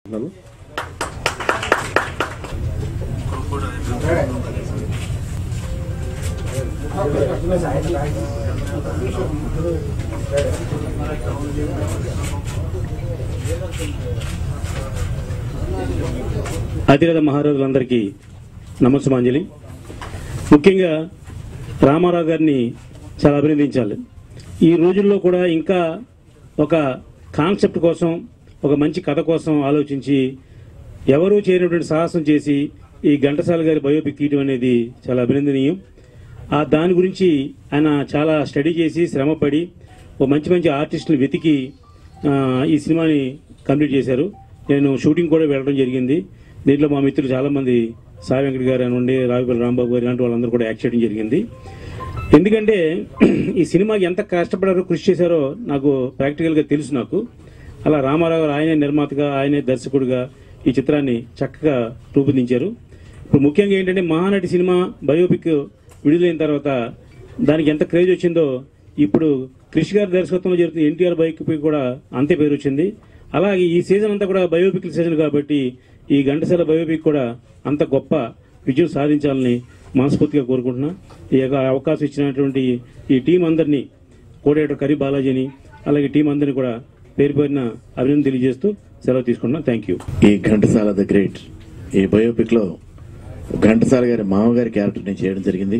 నన్ను అతిరథ మహారాజులందరికీ నమస్సమాంజలి ముఖ్యంగా రామారావు గారిని చాలా అభినందించాలి ఈ రోజుల్లో కూడా ఇంకా ఒక కాన్సెప్ట్ కోసం ఒక మంచి కథ కోసం ఆలోచించి ఎవరూ చేయనటువంటి సాహసం చేసి ఈ ఘంటసాల గారి బయోపిక్ తీయడం అనేది చాలా అభినందనీయం ఆ దాని గురించి ఆయన చాలా స్టడీ చేసి శ్రమపడి ఒక మంచి మంచి ఆర్టిస్టులు వెతికి ఆ, ఈ సినిమాని కంప్లీట్ చేశారు నేను షూటింగ్ కూడా వెళ్ళడం జరిగింది దీంట్లో మా మిత్రులు చాలా మంది సాయి వెంకట గారు అనండి రావిపల్లి రాంబాబు గారు ఇలాంటి వాళ్ళందరూ కూడా యాక్ట్ చేయడం జరిగింది ఎందుకంటే ఈ సినిమాకి ఎంత కష్టపడారో కృషి చేశారో నాకు ప్రాక్టికల్గా తెలుసు నాకు అలా రామారావు గారు ఆయనే నిర్మాతగా ఆయనే దర్శకుడిగా ఈ చిత్రాన్ని చక్కగా రూపొందించారు ఇప్పుడు ముఖ్యంగా ఏంటంటే మహానటి సినిమా బయోపిక్ విడుదలైన తర్వాత దానికి ఎంత క్రేజ్ వచ్చిందో ఇప్పుడు క్రిష్ గారి దర్శకత్వంలో జరుగుతున్న ఎన్టీఆర్ బయోపిక్ కూడా అంతే పేరు వచ్చింది అలాగే ఈ సీజన్ అంతా కూడా బయోపిక్ సీజన్ కాబట్టి ఈ ఘంటసాల బయోపిక్ కూడా అంత గొప్ప విజయం సాధించాలని మనస్ఫూర్తిగా కోరుకుంటున్నా ఈ యొక్క అవకాశం ఇచ్చినటువంటి ఈ టీం అందరినీ కోడేటర్ కరీ బాలాజీని అలాగే టీం అందరినీ కూడా పేరు పేరున అభినందన తెలియజేస్తూ సెలవు తీసుకుంటున్నాను థ్యాంక్ యూ ఈ ఘంటసాల ద గ్రేట్ ఈ బయోపిక్ లో ఘంటసాల గారి మామగారి క్యారెక్టర్ నేను చేయడం జరిగింది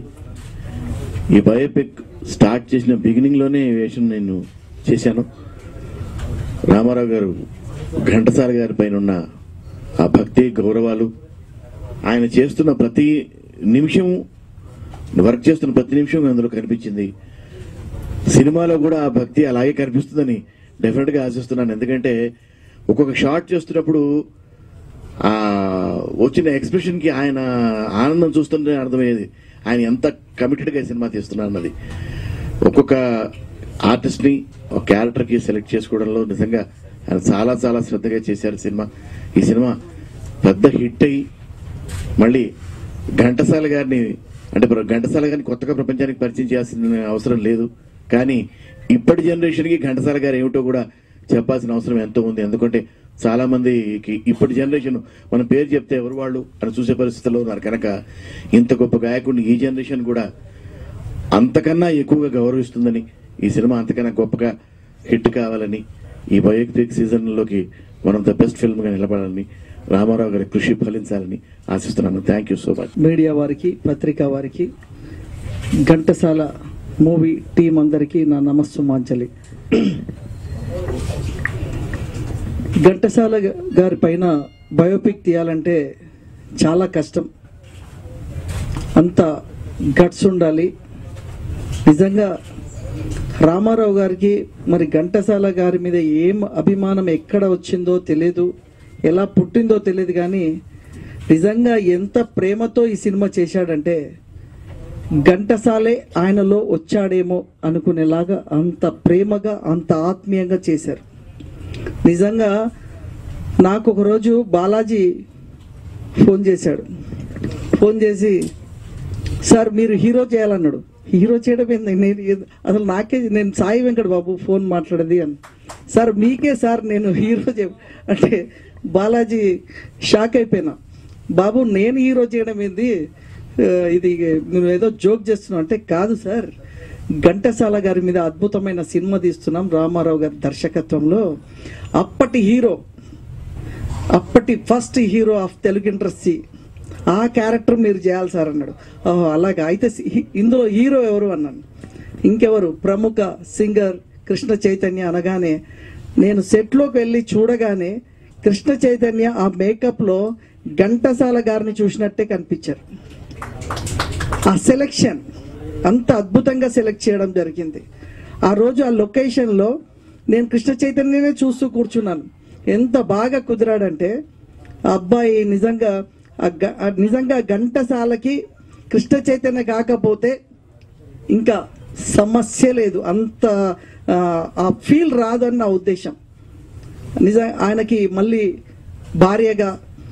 ఈ బయోపిక్ స్టార్ట్ చేసిన బిగినింగ్ లోనే ఈ వేషం నేను చేశాను రామారావు గారు ఘంటసాల గారి పైన ఉన్న ఆ భక్తి గౌరవాలు ఆయన చేస్తున్న ప్రతి నిమిషం వర్క్ చేస్తున్న ప్రతి నిమిషం అందులో కనిపించింది సినిమాలో కూడా ఆ భక్తి అలాగే కనిపిస్తుందని డెఫినెట్ గా ఆశిస్తున్నాను ఎందుకంటే ఒక్కొక్క షాట్ చేస్తున్నప్పుడు ఆ వచ్చిన ఎక్స్ప్రెషన్ కి ఆయన ఆనందం చూస్తుంటే అర్థమయ్యేది ఆయన ఎంత కమిటెడ్ గా ఈ సినిమా తీస్తున్నారు అన్నది ఒక్కొక్క ఆర్టిస్ట్ ని ఒక క్యారెక్టర్ కి సెలెక్ట్ చేసుకోవడంలో నిజంగా ఆయన చాలా చాలా శ్రద్ధగా చేశారు సినిమా ఈ సినిమా పెద్ద హిట్ అయ్యి మళ్ళీ ఘంటసాల గారిని అంటే ప్ర- ఘంటసాల గారిని కొత్తగా ప్రపంచానికి పరిచయం చేయాల్సిన అవసరం లేదు కానీ ఇప్పటి జనరేషన్ కి ఘంటసాల గారు ఏమిటో కూడా చెప్పాల్సిన అవసరం ఎంతో ఉంది ఎందుకంటే చాలా మందికి ఇప్పటి జనరేషన్ మన పేరు చెప్తే ఎవరు వాళ్ళు అని చూసే పరిస్థితుల్లో ఉన్నారు కనుక ఇంత గొప్ప గాయకుడిని ఈ జనరేషన్ కూడా అంతకన్నా ఎక్కువగా గౌరవిస్తుందని ఈ సినిమా అంతకన్నా గొప్పగా హిట్ కావాలని ఈ బయోపిక్ సీజన్ లోకి one of the best film గా నిలబడాలని రామారావు గారి కృషి ఫలించాలని ఆశిస్తున్నాను thank you so much media వారికి పత్రికా వారికి ఘంటసాల మూవీ టీం అందరికీ నా నమస్సుమాంజలి ఘంటసాల గ- గారి పైన బయోపిక్ తీయాలంటే చాలా కష్టం అంత గట్స్ ఉండాలి నిజంగా రామారావు గారికి మరి ఘంటసాల గారి మీద ఏం అభిమానం ఎక్కడ వచ్చిందో తెలియదు ఎలా పుట్టిందో తెలియదు కానీ నిజంగా ఎంత ప్రేమతో ఈ సినిమా చేశాడంటే ఘంటసాలే ఆయనలో వచ్చాడేమో అనుకునేలాగా అంత ప్రేమగా అంత ఆత్మీయంగా చేశారు నిజంగా నాకు ఒకరోజు బాలాజీ ఫోన్ చేశాడు ఫోన్ చేసి సార్ మీరు హీరో చేయాలన్నాడు హీరో చేయడం ఏంది నేను ఏది- అసలు నాకే నేను సాయి వెంకట బాబు ఫోన్ మాట్లాడేది అని సార్ మీకే సార్ నేను హీరో చే అంటే బాలాజీ షాక్ అయిపోయినా బాబు నేను హీరో చేయడం ఏంది ఆ, ఇది నువ్వు ఏదో జోక్ చేస్తున్నావు అంటే కాదు సార్ ఘంటసాల గారి మీద అద్భుతమైన సినిమా తీస్తున్నాం రామారావు గారి దర్శకత్వంలో అప్పటి హీరో అప్పటి first hero of Telugu industry ఆ క్యారెక్టర్ మీరు చేయాలి సార్ అన్నాడు ఓహో అలాగా అయితే సి- ఇందులో హీరో ఎవరు అన్నాను ఇంకెవరు ప్రముఖ సింగర్ కృష్ణ చైతన్య అనగానే నేను సెట్లోకి వెళ్ళి చూడగానే కృష్ణ చైతన్య ఆ మేకప్లో ఘంటసాల గారిని చూసినట్టే కనిపించారు ఆ సెలెక్షన్ అంత అద్భుతంగా సెలెక్ట్ చేయడం జరిగింది ఆ రోజు ఆ లొకేషన్లో నేను కృష్ణ చైతన్యనే చూస్తూ కూర్చున్నాను ఎంత బాగా కుదిరాడంటే ఆ అబ్బాయి నిజంగా ఆ గ- ఆ నిజంగా ఘంటసాలకి కృష్ణ చైతన్య కాకపోతే ఇంకా సమస్య లేదు అంత ఆ, ఆ ఫీల్ రాదని నా ఉద్దేశం నిజం ఆయనకి మళ్ళీ భార్యగా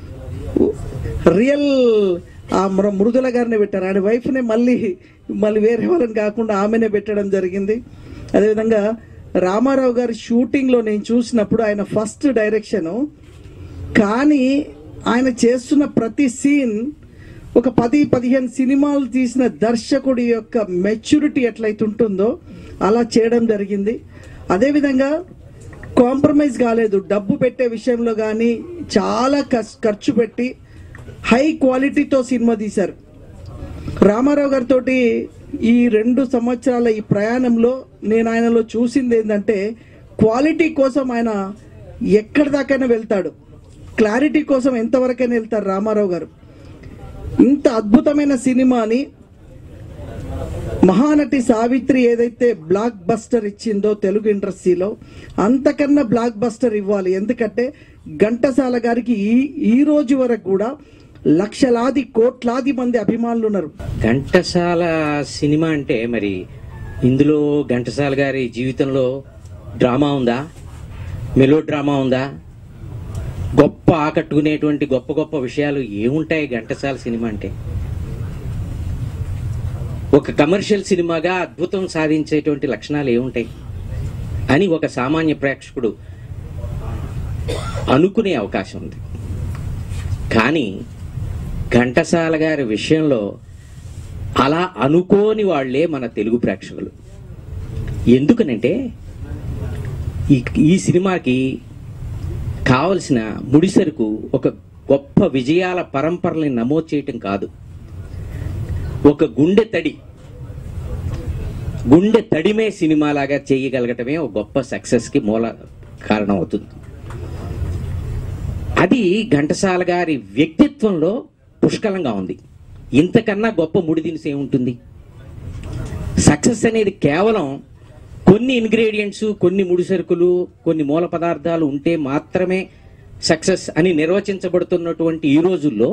రియల్ ఆ మృ- మృదుల గారిని పెట్టారు ఆయన వైఫ్నే మళ్ళీ మళ్ళీ వేరే వాళ్ళని కాకుండా ఆమెనే పెట్టడం జరిగింది అదేవిధంగా రామారావు గారి షూటింగ్లో నేను చూసినప్పుడు ఆయన ఫస్ట్ డైరెక్షను కానీ ఆయన చేస్తున్న ప్రతి సీన్ ఒక పది పదిహేను సినిమాలు తీసిన దర్శకుడి యొక్క మెచ్యూరిటీ ఎట్లయితే ఉంటుందో అలా చేయడం జరిగింది అదేవిధంగా కాంప్రమైజ్ కాలేదు డబ్బు పెట్టే విషయంలో కానీ చాలా కస్- ఖర్చు పెట్టి హై క్వాలిటీతో సినిమా తీశారు రామారావు గారితో ఈ రెండు సంవత్సరాల ఈ ప్రయాణంలో నేను ఆయనలో చూసింది ఏంటంటే క్వాలిటీ కోసం ఆయన ఎక్కడి దాకైనా వెళ్తాడు క్లారిటీ కోసం ఎంతవరకైనా వెళ్తారు రామారావు గారు ఇంత అద్భుతమైన సినిమాని మహానటి సావిత్రి ఏదైతే బ్లాక్ బస్టర్ ఇచ్చిందో తెలుగు ఇండస్ట్రీలో అంతకన్నా బ్లాక్ బస్టర్ ఇవ్వాలి ఎందుకంటే ఘంటసాల గారికి ఈ ఈ రోజు వరకు కూడా లక్షలాది కోట్లాది మంది అభిమానులు ఉన్నారు ఘంటసాల సినిమా అంటే మరి ఇందులో ఘంటసాల గారి జీవితంలో డ్రామా ఉందా మెలో డ్రామా ఉందా గొప్ప ఆకట్టుకునేటువంటి గొప్ప గొప్ప విషయాలు ఏముంటాయి ఘంటసాల సినిమా అంటే ఒక కమర్షియల్ సినిమాగా అద్భుతం సాధించేటువంటి లక్షణాలు ఏముంటాయి అని ఒక సామాన్య ప్రేక్షకుడు అనుకునే అవకాశం ఉంది కానీ ఘంటసాల గారి విషయంలో అలా అనుకోని వాళ్లే మన తెలుగు ప్రేక్షకులు ఎందుకనంటే ఈ ఈ సినిమాకి కావలసిన ముడిసరుకు ఒక గొప్ప విజయాల పరంపరల్ని నమోదు చేయటం కాదు ఒక గుండె తడి గుండె తడిమే సినిమాలాగా చేయగలగటమే ఒక గొప్ప సక్సెస్కి మూల కారణం అవుతుంది అది ఘంటసాల గారి వ్యక్తిత్వంలో పుష్కలంగా ఉంది ఇంతకన్నా గొప్ప ముడిదినిసి ఏముంటుంది సక్సెస్ అనేది కేవలం కొన్ని ఇంగ్రీడియంట్స్ కొన్ని ముడిసరుకులు కొన్ని మూల పదార్థాలు ఉంటే మాత్రమే సక్సెస్ అని నిర్వచించబడుతున్నటువంటి ఈ రోజుల్లో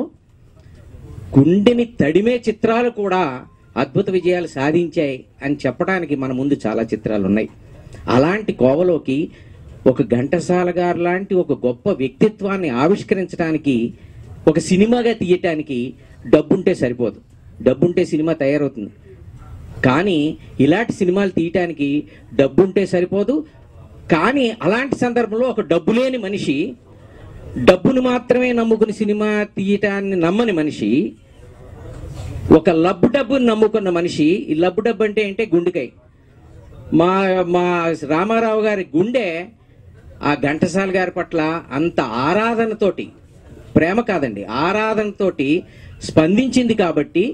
గుండెని తడిమే చిత్రాలు కూడా అద్భుత విజయాలు సాధించాయి అని చెప్పడానికి మన ముందు చాలా చిత్రాలు ఉన్నాయి అలాంటి కోవలోకి ఒక ఘంటసాల గారు లాంటి ఒక గొప్ప వ్యక్తిత్వాన్ని ఆవిష్కరించడానికి ఒక సినిమాగా తీయటానికి డబ్బుంటే సరిపోదు డబ్బుంటే సినిమా తయారవుతుంది కానీ ఇలాంటి సినిమాలు తీయటానికి డబ్బుంటే సరిపోదు కానీ అలాంటి సందర్భంలో ఒక డబ్బు లేని మనిషి డబ్బును మాత్రమే నమ్ముకుని సినిమా తీయటాన్ని నమ్మని మనిషి ఒక లబ్బు డబ్బుని నమ్ముకున్న మనిషి ఈ లబ్బు డబ్బు అంటే ఏంటే గుండెకాయ మా మా రామారావు గారి గుండె ఆ ఘంటసాల గారి పట్ల అంత ఆరాధనతోటి ప్రేమ కాదండి ఆరాధనతోటి స్పందించింది కాబట్టి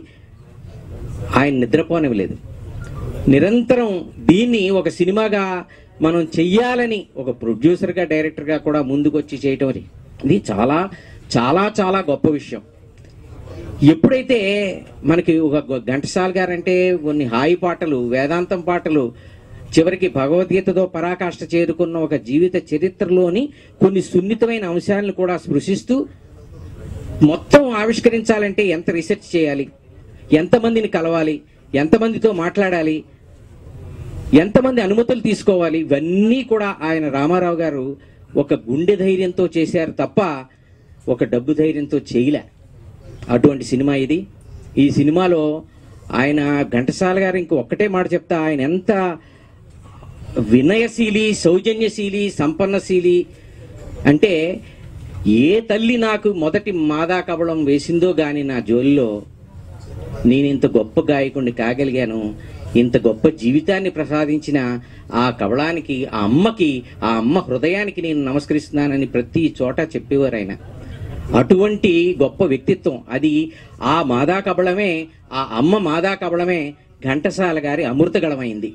ఆయన నిద్రపోనివ్వలేదు నిరంతరం దీన్ని ఒక సినిమాగా మనం చెయ్యాలని ఒక ప్రొడ్యూసర్గా డైరెక్టర్గా కూడా ముందుకొచ్చి చేయటం అది ఇది చాలా చాలా చాలా గొప్ప విషయం ఎప్పుడైతే మనకి ఒక గ- ఘంటసాల గారంటే కొన్ని హాయి పాటలు వేదాంతం పాటలు చివరికి భగవద్గీతతో పరాకాష్ఠ చేరుకున్న ఒక జీవిత చరిత్రలోని కొన్ని సున్నితమైన అంశాలను కూడా స్పృశిస్తూ మొత్తం ఆవిష్కరించాలంటే ఎంత రీసెర్చ్ చేయాలి ఎంతమందిని కలవాలి ఎంతమందితో మాట్లాడాలి ఎంతమంది అనుమతులు తీసుకోవాలి ఇవన్నీ కూడా ఆయన రామారావు గారు ఒక గుండె ధైర్యంతో చేశారు తప్ప ఒక డబ్బు ధైర్యంతో చేయలే అటువంటి సినిమా ఇది ఈ సినిమాలో ఆయన ఘంటసాల గారు ఇంక ఒక్కటే మాట చెప్తా ఆయన ఎంత వినయశీలి సౌజన్యశీలి సంపన్నశీలి అంటే ఏ తల్లి నాకు మొదటి మాదా కబళం వేసిందో గాని నా జోలిలో నేను ఇంత గొప్ప గాయకుడిని కాగలిగాను ఇంత గొప్ప జీవితాన్ని ప్రసాదించిన ఆ కవళానికి ఆ అమ్మకి ఆ అమ్మ హృదయానికి నేను నమస్కరిస్తున్నానని ప్రతి చోట చెప్పేవారు ఆయన అటువంటి గొప్ప వ్యక్తిత్వం అది ఆ మాదా కబళమే ఆ అమ్మ మాదా కబళమే ఘంటసాల గారి అమృతగళమైంది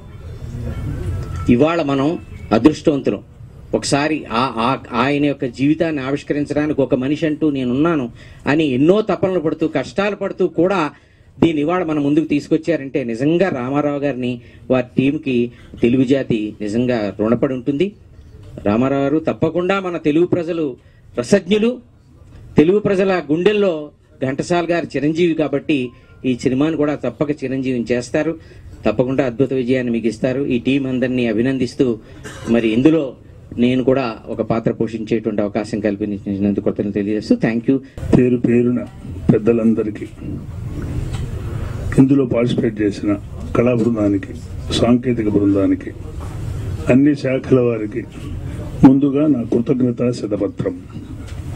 ఇవాళ మనం అదృష్టవంతులం ఒకసారి ఆ ఆ- ఆయన యొక్క జీవితాన్ని ఆవిష్కరించడానికి ఒక మనిషి అంటూ నేనున్నాను అని ఎన్నో తపనలు పడుతూ కష్టాలు పడుతూ కూడా దీన్ని ఇవాళ మన ముందుకు తీసుకొచ్చారంటే నిజంగా రామారావు గారిని వారి టీంకి తెలుగు జాతి నిజంగా రుణపడి ఉంటుంది రామారావు గారు తప్పకుండా మన తెలుగు ప్రజలు రసజ్ఞులు తెలుగు ప్రజల గుండెల్లో ఘంటసాల గారు చిరంజీవి కాబట్టి ఈ సినిమాను కూడా తప్పక చిరంజీవిని చేస్తారు తప్పకుండా అద్భుత విజయాన్ని మీకు ఇస్తారు ఈ టీం అందరినీ అభినందిస్తూ మరి ఇందులో నేను కూడా ఒక పాత్ర పోషించేటువంటి అవకాశం కల్పించినందుకు కృతజ్ఞతలు తెలియజేస్తూ థ్యాంక్ యూ పేరు పేరున పెద్దలందరికీ ఇందులో పార్టిసిపేట్ చేసిన కళా బృందానికి సాంకేతిక బృందానికి అన్ని శాఖల వారికి ముందుగా నా కృతజ్ఞత శతపత్రం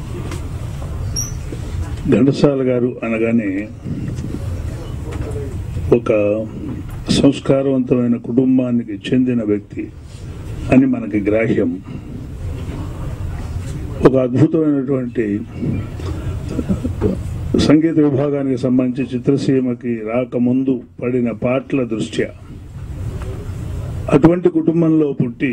ఘంటసాల గారు అనగానే ఒక సంస్కారవంతమైన కుటుంబానికి చెందిన వ్యక్తి అని మనకి గ్రాహ్యం ఒక అద్భుతమైనటువంటి సంగీత విభాగానికి సంబంధించి చిత్రసీమకి రాకముందు పడిన పాటల దృష్ట్యా అటువంటి కుటుంబంలో పుట్టి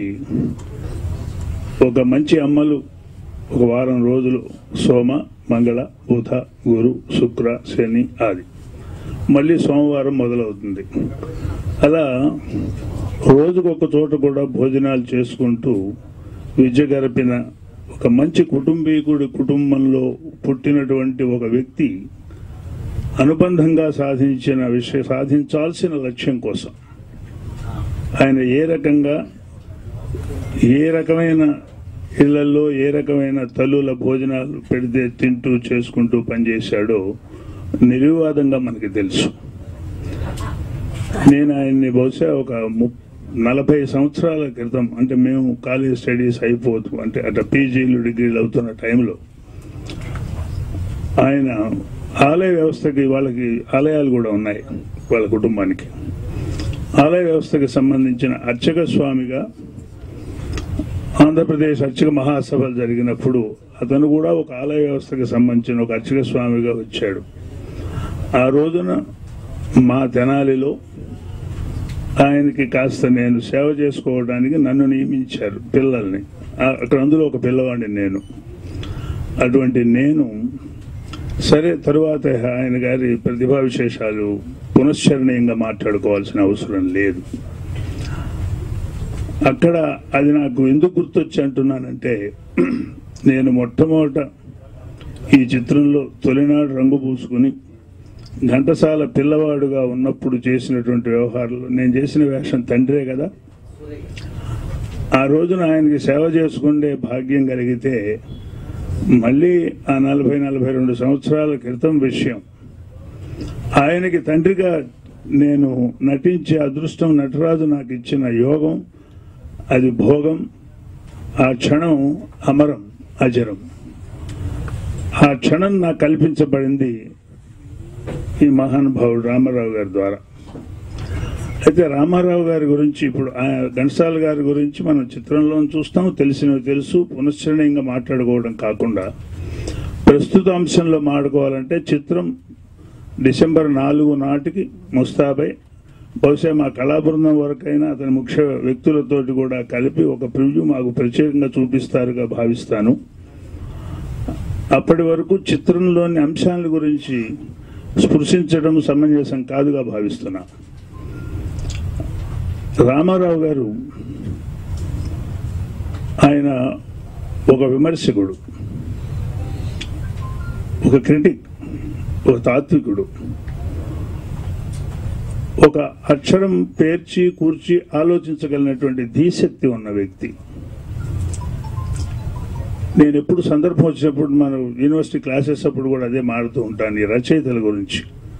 ఒక మంచి అమ్మలు ఒక వారం రోజులు సోమ మంగళ బుధ గురు శుక్ర శని ఆది మళ్ళీ సోమవారం మొదలవుతుంది అలా రోజుకొక చోట కూడా భోజనాలు చేసుకుంటూ విద్య గరిపిన ఒక మంచి కుటుంబీకుడి కుటుంబంలో పుట్టినటువంటి ఒక వ్యక్తి అనుబంధంగా సాధించిన విషయ సాధించాల్సిన లక్ష్యం కోసం ఆయన ఏ రకంగా ఏ రకమైన ఇళ్లలో ఏ రకమైన తల్లుల భోజనాలు పెడితే తింటూ చేసుకుంటూ పనిచేశాడో నిర్వివాదంగా మనకి తెలుసు నేను ఆయన్ని బహుశా ఒక ము- నలభై సంవత్సరాల క్రితం అంటే మేము కాలేజ్ స్టడీస్ అయిపోతూ అంటే అట్లా పీజీలు డిగ్రీలు అవుతున్న టైంలో ఆయన ఆలయ వ్యవస్థకి వాళ్ళకి ఆలయాలు కూడా ఉన్నాయి వాళ్ళ కుటుంబానికి ఆలయ వ్యవస్థకి సంబంధించిన అర్చక స్వామిగా ఆంధ్రప్రదేశ్ అర్చక మహాసభలు జరిగినప్పుడు అతను కూడా ఒక ఆలయ వ్యవస్థకి సంబంధించిన ఒక అర్చక స్వామిగా వచ్చాడు ఆ రోజున మా తెనాలిలో ఆయనకి కాస్త నేను సేవ చేసుకోవడానికి నన్ను నియమించారు పిల్లల్ని ఆ- అక్కడ అందులో ఒక పిల్లవాడిని నేను అటువంటి నేను సరే తరువాత ఆయన గారి ప్రతిభా విశేషాలు పునశ్చరణీయంగా మాట్లాడుకోవాల్సిన అవసరం లేదు అక్కడ అది నాకు ఎందుకు గుర్తొచ్చి అంటున్నానంటే నేను మొట్టమొదట ఈ చిత్రంలో తొలినాడు రంగు పూసుకుని ఘంటసాల పిల్లవాడుగా ఉన్నప్పుడు చేసినటువంటి వ్యవహారాలు నేను చేసిన వేషం తండ్రే కదా ఆ రోజున ఆయనకి సేవ చేసుకుండే భాగ్యం కలిగితే మళ్ళీ ఆ నలభై నలభై రెండు సంవత్సరాల క్రితం విషయం ఆయనకి తండ్రిగా నేను నటించే అదృష్టం నటరాజు నాకు ఇచ్చిన యోగం అది భోగం ఆ క్షణం అమరం అజరం ఆ క్షణం నాకు కల్పించబడింది ఈ మహానుభావుడు రామారావు గారి ద్వారా అయితే రామారావు గారి గురించి ఇప్పుడు ఆ ఘంటసాల గారి గురించి మనం చిత్రంలో చూస్తాం తెలిసినవి తెలుసు పునశ్చరణీయంగా మాట్లాడుకోవడం కాకుండా ప్రస్తుత అంశంలో మాట్లాడుకోవాలంటే చిత్రం డిసెంబర్ నాలుగు నాటికి ముస్తాబై బహుశా మా కళాబృందం వరకైనా అతని ముఖ్య వ్యక్తులతోటి కూడా కలిపి ఒక ప్రివ్యూ మాకు ప్రత్యేకంగా చూపిస్తారుగా భావిస్తాను అప్పటి వరకు చిత్రంలోని అంశాల గురించి స్పృశించడం సమంజసం కాదుగా భావిస్తున్నా రామారావు గారు ఆయన ఒక విమర్శకుడు ఒక క్రిటిక్ ఒక తాత్వికుడు ఒక అక్షరం పేర్చి కూర్చి ఆలోచించగలిగినటువంటి ధీశక్తి ఉన్న వ్యక్తి నేను ఎప్పుడు సందర్భం వచ్చినప్పుడు మన యూనివర్సిటీ క్లాసెస్ అప్పుడు కూడా అదే మాడుతూ ఉంటాను ఈ రచయితల గురించి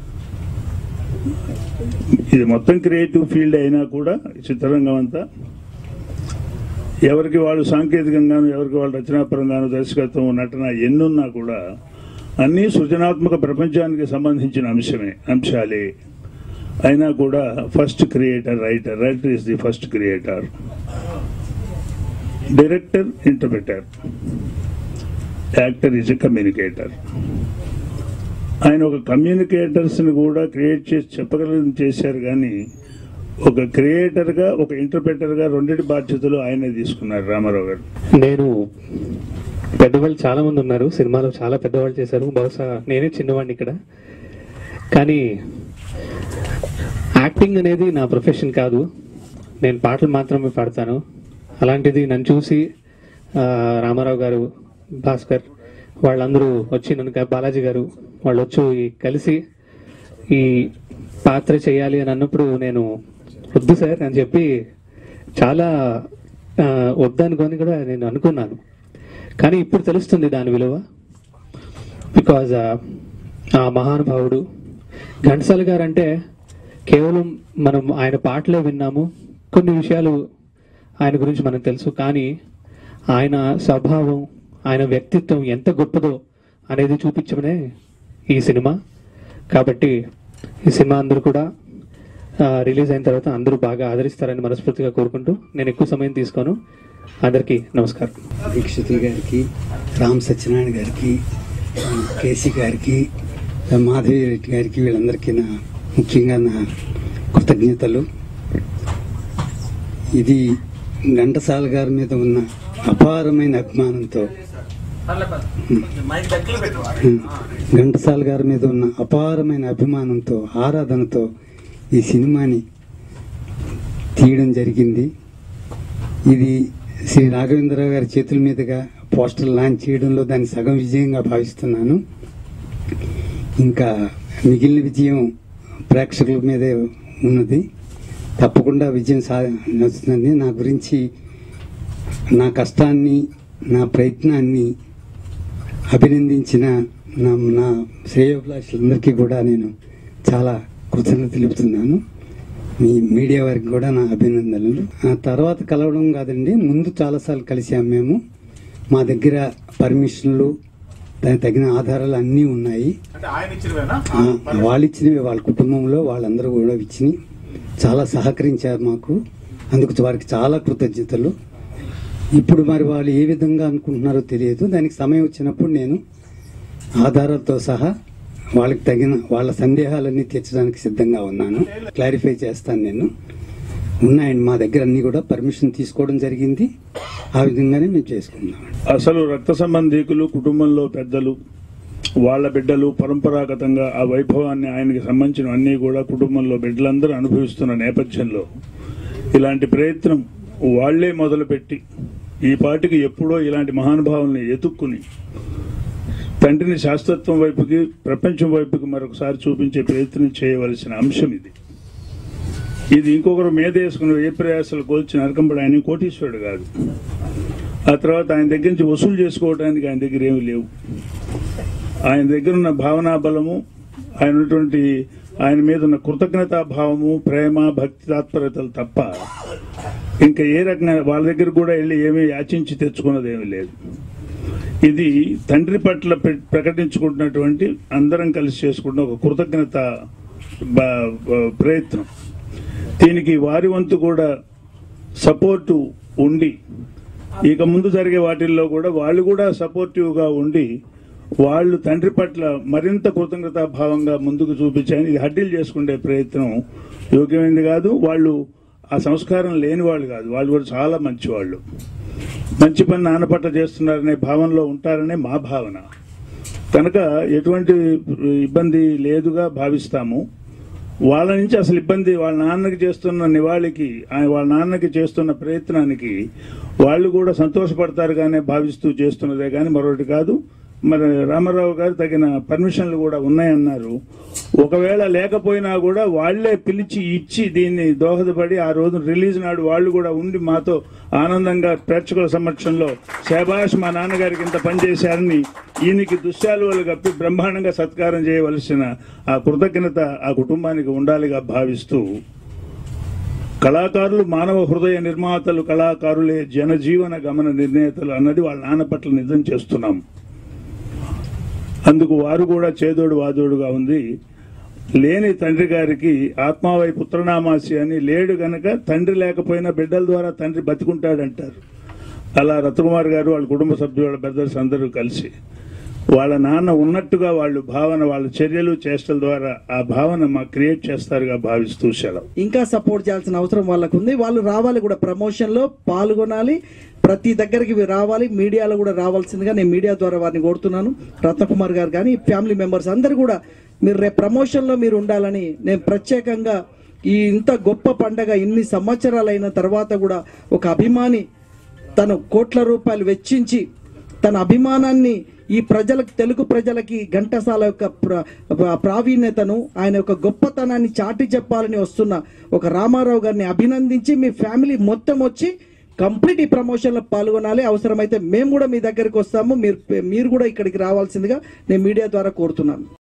ఇది మొత్తం క్రియేటివ్ ఫీల్డ్ అయినా కూడా ఈ చిత్రరంగం అంతా ఎవరికి వాళ్ళు సాంకేతికంగాను ఎవరికి వాళ్ళు రచనాపరంగాను దర్శకత్వం నటన ఎన్నున్నా కూడా అన్నీ సృజనాత్మక ప్రపంచానికి సంబంధించిన అంశమే అంశాలే అయినా కూడా first creator writer writer is the first creator director interpreter actor is a communicator ఆయన ఒక కమ్యూనికేటర్స్ ని కూడా క్రియేట్ చేసి చెప్పగలిగి చేశారు కానీ ఒక క్రియేటర్ గా ఒక ఇంటర్ప్రిటర్ గా రెండింటి బాధ్యతలు ఆయనే తీసుకున్నారు రామారావు గారు నేను పెద్దవాళ్ళు చాలా మంది ఉన్నారు సినిమాలో చాలా పెద్దవాళ్ళు చేశారు బహుశా నేనే చిన్నవాడిని ఇక్కడ కానీ యాక్టింగ్ అనేది నా ప్రొఫెషన్ కాదు నేను పాటలు మాత్రమే పాడతాను అలాంటిది నన్ను చూసి ఆ, రామారావు గారు భాస్కర్ వాళ్ళందరూ వచ్చి నన్ను క- బాలాజీ గారు వాళ్ళు వచ్చి కలిసి ఈ పాత్ర చేయాలి అని అన్నప్పుడు నేను వద్దు సార్ అని చెప్పి చాలా ఆ, వద్దనుకొని కూడా నేను అనుకున్నాను కానీ ఇప్పుడు తెలుస్తుంది దాని విలువ బికాజ్ ఆ మహానుభావుడు ఘంటసాల గారు అంటే కేవలం మనం ఆయన పాటలే విన్నాము కొన్ని విషయాలు ఆయన గురించి మనకు తెలుసు కానీ ఆయన స్వభావం ఆయన వ్యక్తిత్వం ఎంత గొప్పదో అనేది చూపించమనే ఈ సినిమా కాబట్టి ఈ సినిమా అందరూ కూడా ఆ, రిలీజ్ అయిన తర్వాత అందరూ బాగా ఆదరిస్తారని మనస్ఫూర్తిగా కోరుకుంటూ నేను ఎక్కువ సమయం తీసుకోను అందరికీ నమస్కారం దీక్షితులు గారికి రామ్ సత్యనారాయణ గారికి కేసీ గారికి మాధవి రెడ్డి గారికి వీళ్ళందరికీ నా ముఖ్యంగా నా కృతజ్ఞతలు ఇది ఘంటసాల గారి మీద ఉన్న అపారమైన అభిమానంతో ఘంటసాల గారి మీద ఉన్న అపారమైన అభిమానంతో ఆరాధనతో ఈ సినిమాని తీయడం జరిగింది ఇది శ్రీ రాఘవేంద్రరావు గారి చేతుల మీదుగా పోస్టర్ లాంచ్ చేయడంలో దాన్ని సగం విజయంగా భావిస్తున్నాను ఇంకా మిగిలిన విజయం ప్రేక్షకుల మీదే ఉన్నది తప్పకుండా విజయం సాధిస్తుంది నా గురించి నా కష్టాన్ని నా ప్రయత్నాన్ని అభినందించిన నా నా శ్రేయోభిలాషులందరికీ కూడా నేను చాలా కృతజ్ఞత తెలుపుతున్నాను మీ మీడియా వారికి కూడా నా అభినందనలు ఆ తర్వాత కలవడం కాదండి ముందు చాలాసార్లు కలిసాం మేము మా దగ్గర పర్మిషన్లు దానికి తగిన ఆధారాలు అన్నీ ఉన్నాయి ఆ, వాళ్ళు ఇచ్చినవి వాళ్ళ కుటుంబంలో వాళ్ళందరూ కూడా ఇచ్చినాయి చాలా సహకరించారు మాకు అందుకు వారికి చాలా కృతజ్ఞతలు ఇప్పుడు మరి వాళ్ళు ఏ విధంగా అనుకుంటున్నారో తెలియదు దానికి సమయం వచ్చినప్పుడు నేను ఆధారాలతో సహా వాళ్ళకి తగిన వాళ్ళ సందేహాలన్నీ తీర్చడానికి సిద్ధంగా ఉన్నాను క్లారిఫై చేస్తాను నేను ఉన్నాయండి మా దగ్గర అన్ని కూడా పర్మిషన్ తీసుకోవడం జరిగింది ఆ విధంగానే మేము చేసుకున్నాం అసలు రక్త సంబంధీకులు కుటుంబంలో పెద్దలు వాళ్ళ బిడ్డలు పరంపరాగతంగా ఆ వైభవాన్ని ఆయనకి సంబంధించిన అన్ని కూడా కుటుంబంలో బిడ్డలందరూ అనుభవిస్తున్న నేపథ్యంలో ఇలాంటి ప్రయత్నం వాళ్లే మొదలుపెట్టి ఈ పాటికి ఎప్పుడో ఇలాంటి మహానుభావుల్ని ఎతుక్కుని తండ్రిని శాశ్వత్వం వైపుకి ప్రపంచం వైపుకి మరొకసారి చూపించే ప్రయత్నం చేయవలసిన అంశం ఇది ఇది ఇంకొకరు మీద వేసుకుని ఏ ప్రయాసాలు కోల్చి నరకంబడి ఆయన కోటీశ్వరుడు కాదు ఆ తర్వాత ఆయన దగ్గర నుంచి వసూలు చేసుకోవడానికి ఆయన దగ్గర ఏమీ లేవు ఆయన దగ్గర ఉన్న భావనా బలము ఆయన ఉన్నటువంటి ఆయన మీద ఉన్న కృతజ్ఞతా భావము ప్రేమ భక్తి తాత్పర్యతలు తప్ప ఇంకా ఏ రకంగా వాళ్ళ దగ్గర కూడా వెళ్ళి ఏమీ యాచించి తెచ్చుకున్నది ఏమీ లేదు ఇది తండ్రి పట్ల ప్ర- ప్రకటించుకుంటున్నటువంటి అందరం కలిసి చేసుకుంటున్న ఒక కృతజ్ఞత బ- బ- ప్రయత్నం దీనికి వారి వంతు కూడా సపోర్టు ఉండి ఇక ముందు జరిగే వాటిల్లో కూడా వాళ్ళు కూడా సపోర్టివ్ గా ఉండి వాళ్ళు తండ్రి పట్ల మరింత కృతజ్ఞతా భావంగా ముందుకు చూపించాయని ఇది హడ్డీలు చేసుకునే ప్రయత్నం యోగ్యమైనది కాదు వాళ్ళు ఆ సంస్కారం లేని వాళ్ళు కాదు వాళ్ళు కూడా చాలా మంచి వాళ్ళు మంచి పని నాన్న పట్ల చేస్తున్నారనే భావనలో ఉంటారనే మా భావన కనుక ఎటువంటి ఇబ్బంది లేదుగా భావిస్తాము వాళ్ళ నుంచి అసలు ఇబ్బంది వాళ్ళ నాన్నకి చేస్తున్న నివాళికి ఆయన వాళ్ళ నాన్నకి చేస్తున్న ప్రయత్నానికి వాళ్ళు కూడా సంతోషపడతారు కానీ భావిస్తూ చేస్తున్నదే కానీ మరొకటి కాదు మరి రామారావు గారు తగిన పర్మిషన్లు కూడా ఉన్నాయన్నారు ఒకవేళ లేకపోయినా కూడా వాళ్లే పిలిచి ఇచ్చి దీన్ని దోహదపడి ఆ రోజు రిలీజ్ నాడు వాళ్ళు కూడా ఉండి మాతో ఆనందంగా ప్రేక్షకుల సమక్షంలో శభాష్ మా నాన్నగారికి ఇంత పనిచేశారని ఈయనకి దుశ్శాలువలు కప్పి బ్రహ్మాండంగా సత్కారం చేయవలసిన ఆ కృతజ్ఞత ఆ కుటుంబానికి ఉండాలిగా భావిస్తూ కళాకారులు మానవ హృదయ నిర్మాతలు కళాకారులే జనజీవన గమన నిర్ణేతలు అన్నది వాళ్ళ నాన్న పట్ల నిజం చేస్తున్నాం అందుకు వారు కూడా చేదోడు వాదోడుగా ఉంది లేని తండ్రి గారికి ఆత్మావై పుత్రనామాసి అని లేడు గనక తండ్రి లేకపోయినా బిడ్డల ద్వారా తండ్రి బతికుంటాడంటారు అలా రత్నకుమార్ గారు వాళ్ళ కుటుంబ సభ్యులు వాళ్ళ బ్రదర్స్ అందరూ కలిసి వాళ్ళ నాన్న ఉన్నట్టుగా వాళ్ళు భావన వాళ్ళ చర్యలు చేష్టల ద్వారా ఆ భావన మా క్రియేట్ చేస్తారుగా భావిస్తూ సెలవు ఇంకా సపోర్ట్ చేయాల్సిన అవసరం వాళ్ళకు ఉంది వాళ్ళు రావాలి కూడా ప్రమోషన్ లో పాల్గొనాలి ప్రతి దగ్గరికి ఇవి రావాలి మీడియాలో కూడా రావాల్సిందిగా నేను మీడియా ద్వారా వారిని కోరుతున్నాను రత్నకుమార్ గారు కానీ ఫ్యామిలీ మెంబర్స్ అందరు కూడా మీరు రేపు ప్రమోషన్ లో మీరు ఉండాలని నేను ప్రత్యేకంగా ఈ ఇంత గొప్ప పండగ ఇన్ని సంవత్సరాలైన తర్వాత కూడా ఒక అభిమాని తను కోట్ల రూపాయలు వెచ్చించి తన అభిమానాన్ని ఈ ప్రజలకు తెలుగు ప్రజలకి ఘంటసాల యొక్క ప్ర- ప్ర- ప్రావీణ్యతను ఆయన యొక్క గొప్పతనాన్ని చాటి చెప్పాలని వస్తున్న ఒక రామారావు గారిని అభినందించి మీ ఫ్యామిలీ మొత్తం వచ్చి కంప్లీట్ ఈ ప్రమోషన్ లో పాల్గొనాలి అవసరమైతే మేము కూడా మీ దగ్గరికి వస్తాము మీరు మీరు కూడా ఇక్కడికి రావాల్సిందిగా నేను మీడియా ద్వారా కోరుతున్నాను